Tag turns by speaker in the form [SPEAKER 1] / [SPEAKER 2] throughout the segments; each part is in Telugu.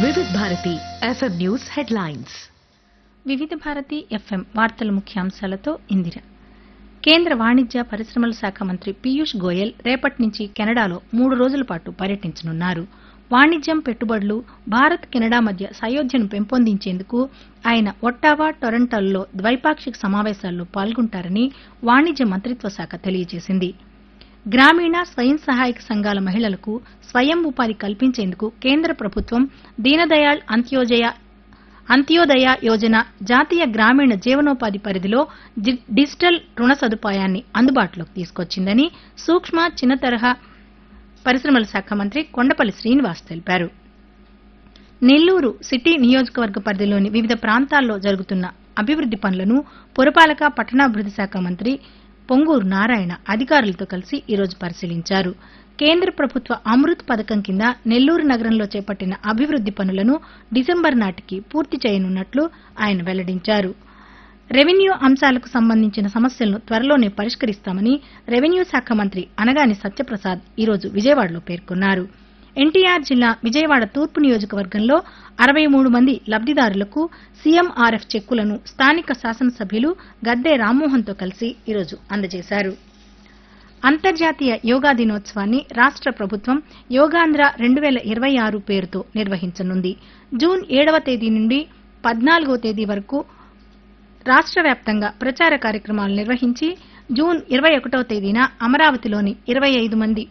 [SPEAKER 1] వివిధ భారతి ఎఫ్ఎం న్యూస్ హెడ్లైన్స్
[SPEAKER 2] వివిధ భారతి ఎఫ్ఎం వార్తల ముఖ్యాంశాలతో ఇందిర కేంద్ర వాణిజ్య పరిశ్రమల శాఖ మంత్రి పీయూష్ గోయల్ రేపటి నుంచి కెనడాలో మూడు రోజుల పాటు పర్యటించనున్నారు వాణిజ్యం పెట్టుబడులు భారత్ కెనడా మధ్య సయోధ్యను పెంపొందించేందుకు ఆయన ఒట్టావా టొరంటోల్లో ద్వైపాక్షిక సమావేశాల్లో పాల్గొంటారని వాణిజ్య మంత్రిత్వ శాఖ తెలియజేసింది గ్రామీణ స్వయం సహాయక సంఘాల మహిళలకు స్వయం ఉపాధి కల్పించేందుకు కేంద్ర ప్రభుత్వం దీనదయాళ్ అంత్యోదయ అంత్యోదయ యోజన జాతీయ గ్రామీణ జీవనోపాధి పరిధిలో జి- డిజిటల్ రుణ సదుపాయాన్ని అందుబాటులోకి తీసుకొచ్చిందని సూక్ష్మ చిన్న తరహా పరిశ్రమల శాఖ మంత్రి కొండపల్లి శ్రీనివాస్ తెలిపారు నెల్లూరు సిటీ నియోజకవర్గ పరిధిలోని వివిధ ప్రాంతాల్లో జరుగుతున్న అభివృద్ది పనులను పురపాలక పట్టణాభివృద్ది శాఖ మంత్రి పొంగూరు నారాయణ అధికారులతో కలిసి ఈరోజు పరిశీలించారు కేంద్ర ప్రభుత్వ అమృత్ పథకం కింద నెల్లూరు నగరంలో చేపట్టిన అభివృద్ది పనులను డిసెంబర్ నాటికి పూర్తి చేయనున్నట్లు ఆయన వెల్లడించారు రెవెన్యూ అంశాలకు సంబంధించిన సమస్యలను త్వరలోనే పరిష్కరిస్తామని రెవెన్యూ శాఖ మంత్రి అనగాని సత్యప్రసాద్ ఈరోజు విజయవాడలో పేర్కొన్నారు ఎన్టీఆర్ జిల్లా విజయవాడ తూర్పు నియోజకవర్గంలో అరవై మూడు మంది లబ్దిదారులకు సీఎంఆర్ఎఫ్ చెక్కులను స్థానిక శాసనసభ్యులు గద్దే రామ్మోహన్తో కలిసి ఈరోజు అందజేశారు అంతర్జాతీయ యోగా దినోత్సవాన్ని రాష్ట ప్రభుత్వం యోగాంధ్ర రెండు వేల ఇరవై ఆరు పేరుతో నిర్వహించనుంది జూన్ ఏడవ తేదీ నుండి పద్నాలుగవ తేదీ వరకు రాష్ట్ర వ్యాప్తంగా ప్రచార కార్యక్రమాలు నిర్వహించి జూన్ ఇరవై ఒకటవ తేదీన అమరావతిలోని ఇరవై ఐదు మంది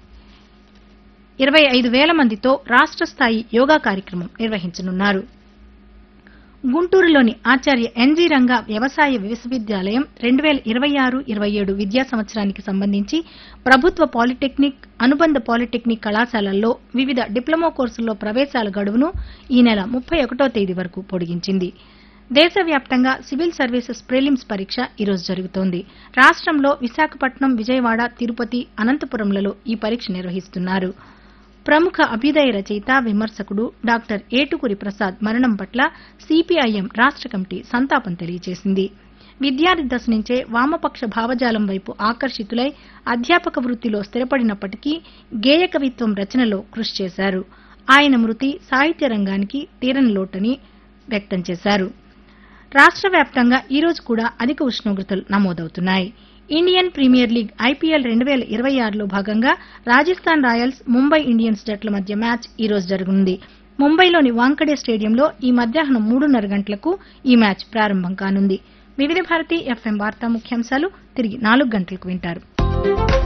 [SPEAKER 2] ఇరవై ఐదు వేల మందితో రాష్ట్ర స్థాయి యోగా కార్యక్రమం నిర్వహించనున్నారు గుంటూరులోని ఆచార్య ఎన్జీ రంగా వ్యవసాయ విశ్వవిద్యాలయం రెండు వేల ఇరవై ఆరు ఇరవై ఏడు విద్యా సంవత్సరానికి సంబంధించి ప్రభుత్వ పాలిటెక్నిక్ అనుబంధ పాలిటెక్నిక్ కళాశాలల్లో వివిధ డిప్లొమా కోర్సుల్లో ప్రవేశాల గడువును ఈ నెల ముప్పై ఒకటో తేదీ వరకు పొడిగించింది దేశవ్యాప్తంగా సివిల్ సర్వీసెస్ ప్రిలిమ్స్ పరీక్ష ఈరోజు జరుగుతోంది రాష్ట్రంలో విశాఖపట్నం విజయవాడ తిరుపతి అనంతపురంలలో ఈ పరీక్ష నిర్వహిస్తున్నారు ప్రముఖ అభ్యుదయ రచయిత విమర్శకుడు డాక్టర్ ఏటుకురి ప్రసాద్ మరణం పట్ల సిపిఐఎం రాష్ట కమిటీ సంతాపం తెలియజేసింది విద్యార్థి దశ నుంచే వామపక్ష భావజాలం వైపు ఆకర్షితులై అధ్యాపక వృత్తిలో స్థిరపడినప్పటికీ గేయ కవిత్వం రచనలో కృషి చేశారు ఆయన మృతి సాహిత్య రంగానికి తీరని లోటని వ్యక్తం చేశారు రాష్ట్ర వ్యాప్తంగా ఈ రోజు కూడా అధిక ఉష్ణోగ్రతలు నమోదవుతున్నాయి ఇండియన్ ప్రీమియర్ లీగ్ ఐపీఎల్ రెండు వేల ఇరవై ఆరులో భాగంగా రాజస్థాన్ రాయల్స్ ముంబై ఇండియన్స్ జట్ల మధ్య మ్యాచ్ ఈ రోజు జరగనుంది ముంబైలోని వాంకడే స్టేడియంలో ఈ మధ్యాహ్నం మూడున్నర గంటలకు ఈ మ్యాచ్ ప్రారంభం కానుంది వివిధ భారతి ఎఫ్ఎం వార్తా ముఖ్యాంశాలు తిరిగి నాలుగు గంటలకు వింటారు